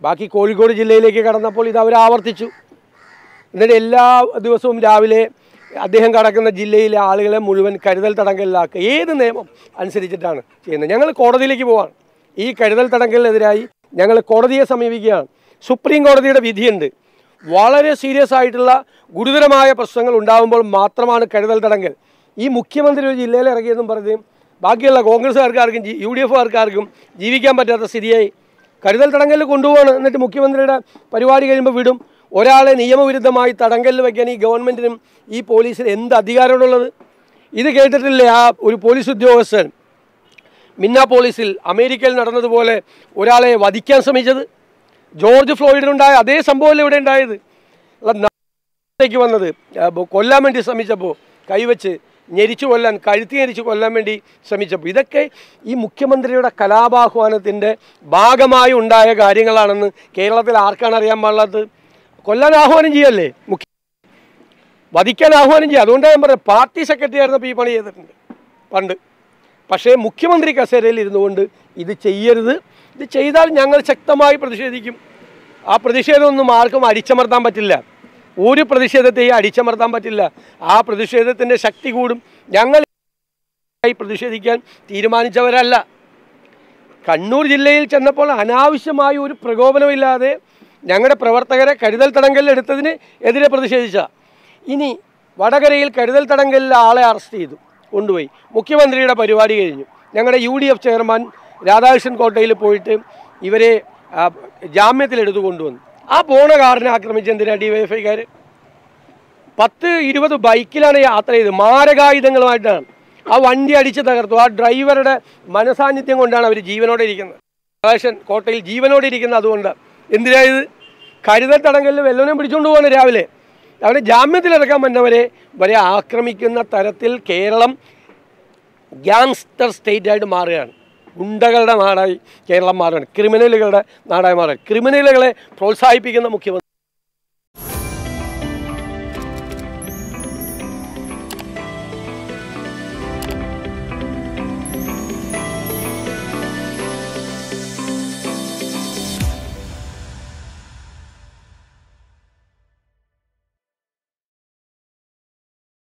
ബാക്കി കോഴിക്കോട് ജില്ലയിലേക്ക് കടന്നപ്പോൾ ഇത് അവർ ആവർത്തിച്ചു എന്നിട്ട് എല്ലാ ദിവസവും രാവിലെ അദ്ദേഹം കടക്കുന്ന ജില്ലയിലെ ആളുകളെ മുഴുവൻ കരുതൽ തടങ്കലിലാക്കുക ഏത് നിയമം അനുസരിച്ചിട്ടാണ് ചെയ്യുന്നത് ഞങ്ങൾ കോടതിയിലേക്ക് പോവാണ് ഈ കരുതൽ തടങ്കലിനെതിരായി ഞങ്ങൾ കോടതിയെ സമീപിക്കുകയാണ് സുപ്രീം കോടതിയുടെ വിധിയുണ്ട് വളരെ സീരിയസ് ആയിട്ടുള്ള ഗുരുതരമായ പ്രശ്നങ്ങൾ ഉണ്ടാകുമ്പോൾ മാത്രമാണ് കരുതൽ തടങ്കൽ ഈ മുഖ്യമന്ത്രി ഒരു ജില്ലയിൽ ഇറങ്ങിയെന്നും പറഞ്ഞ് ബാക്കിയുള്ള കോൺഗ്രസ്സുകാർക്കാർക്കും ജി- യു ഡി എഫുകാർക്കാർക്കും ജീവിക്കാൻ പറ്റാത്ത സ്ഥിതിയായി കരുതൽ തടങ്കലിൽ കൊണ്ടുപോവാണ് എന്നിട്ട് മുഖ്യമന്ത്രിയുടെ പരിപാടി കഴിയുമ്പോൾ വിടും ഒരാളെ നിയമവിരുദ്ധമായി തടങ്കലിൽ വയ്ക്കാൻ ഈ ഗവൺമെൻറ്റിനും ഈ പോലീസിന് എന്ത് അധികാരമാണുള്ളത് ഇത് കേട്ടിട്ടില്ലേ ആ ഒരു പോലീസ് ഉദ്യോഗസ്ഥൻ മിന്നാപോളിസിൽ അമേരിക്കയിൽ നടന്നതുപോലെ ഒരാളെ വധിക്കാൻ ശ്രമിച്ചത് ജോർജ് ഫ്ലോയിഡിനുണ്ടായ അതേ സംഭവമല്ലേ ഇവിടെ ഉണ്ടായത് അല്ല നാട്ടിലേക്ക് വന്നത് ആ, ബ- കൊല്ലാൻ വേണ്ടി ശ്രമിച്ചപ്പോൾ കൈവച്ച് ഞെരിച്ചു കൊല്ലാൻ കഴുത്തി ഞെരിച്ച് കൊല്ലാൻ വേണ്ടി ശ്രമിച്ചപ്പോൾ ഇതൊക്കെ ഈ മുഖ്യമന്ത്രിയുടെ കലാപാഹ്വാനത്തിൻ്റെ ഭാഗമായി ഉണ്ടായ കാര്യങ്ങളാണെന്ന് കേരളത്തിൽ ആർക്കാണ് അറിയാൻ പാടില്ലാത്തത് കൊല്ലാൻ ആഹ്വാനം ചെയ്യല്ലേ മുഖ്യ വധിക്കാൻ ആഹ്വാനം ചെയ്യുക അതുകൊണ്ടാണ് ഞാൻ പറഞ്ഞത് പാർട്ടി സെക്രട്ടറി ആയിരുന്നപ്പോൾ ഈ പണി ചെയ്തിട്ടുണ്ട് പണ്ട് പക്ഷേ മുഖ്യമന്ത്രി കസേരയിൽ ഇരുന്നു കൊണ്ട് ഇത് ചെയ്യരുത് ഇത് ചെയ്താൽ ഞങ്ങൾ ശക്തമായി പ്രതിഷേധിക്കും ആ പ്രതിഷേധമൊന്നും ആർക്കും അടിച്ചമർത്താൻ പറ്റില്ല ഒരു പ്രതിഷേധത്തെയും അടിച്ചമർത്താൻ പറ്റില്ല ആ പ്രതിഷേധത്തിൻ്റെ ശക്തി കൂടും ഞങ്ങൾ ആയി പ്രതിഷേധിക്കാൻ തീരുമാനിച്ചവരല്ല കണ്ണൂർ ജില്ലയിൽ ചെന്നപ്പോൾ അനാവശ്യമായ ഒരു പ്രകോപനമില്ലാതെ ഞങ്ങളുടെ പ്രവർത്തകരെ കരുതൽ തടങ്കലിൽ എടുത്തതിന് എതിരെ പ്രതിഷേധിച്ച ഇനി വടകരയിൽ കരുതൽ തടങ്കലിൽ ആളെ അറസ്റ്റ് ചെയ്തു കൊണ്ടുപോയി മുഖ്യമന്ത്രിയുടെ പരിപാടി കഴിഞ്ഞു ഞങ്ങളുടെ U D F chairman Radhakrishnan കോട്ടയിൽ പോയിട്ട് ഇവരെ ആ, ജാമ്യത്തിലെടുത്തു കൊണ്ടുവന്നു ആ പോണ കാറിനെ ആക്രമിച്ച് എന്തിനാ ഡി വൈ എഫ് ഐക്കാർ പത്ത് ഇരുപത് ബൈക്കിലാണ് യാത്ര ചെയ്തത് മാരകായുധങ്ങളുമായിട്ടാണ് ആ വണ്ടി അടിച്ച് തകർത്തു ആ ഡ്രൈവറുടെ മനസാന്നിധ്യം കൊണ്ടാണ് അവർ ജീവനോടെ ഇരിക്കുന്നത് പ്രകാശൻ കോട്ടയിൽ ജീവനോടെ ഇരിക്കുന്നത് അതുകൊണ്ട് എന്തിനാ ഇത് കരുതൽ തടങ്കലിൽ വെല്ലവനെയും പിടിച്ചുകൊണ്ട് പോവാണ് രാവിലെ അവരെ ജാമ്യത്തിലിറക്കാൻ വന്നവരെ വരെ ആക്രമിക്കുന്ന തരത്തിൽ കേരളം ഗ്യാങ്സ്റ്റർ സ്റ്റേറ്റ് ആയിട്ട് മാറുകയാണ് ഗുണ്ടകളുടെ നാടായി കേരളം മാറുകയാണ് ക്രിമിനലുകളുടെ നാടായി മാറുകയാണ് ക്രിമിനലുകളെ പ്രോത്സാഹിപ്പിക്കുന്ന മുഖ്യമന്ത്രി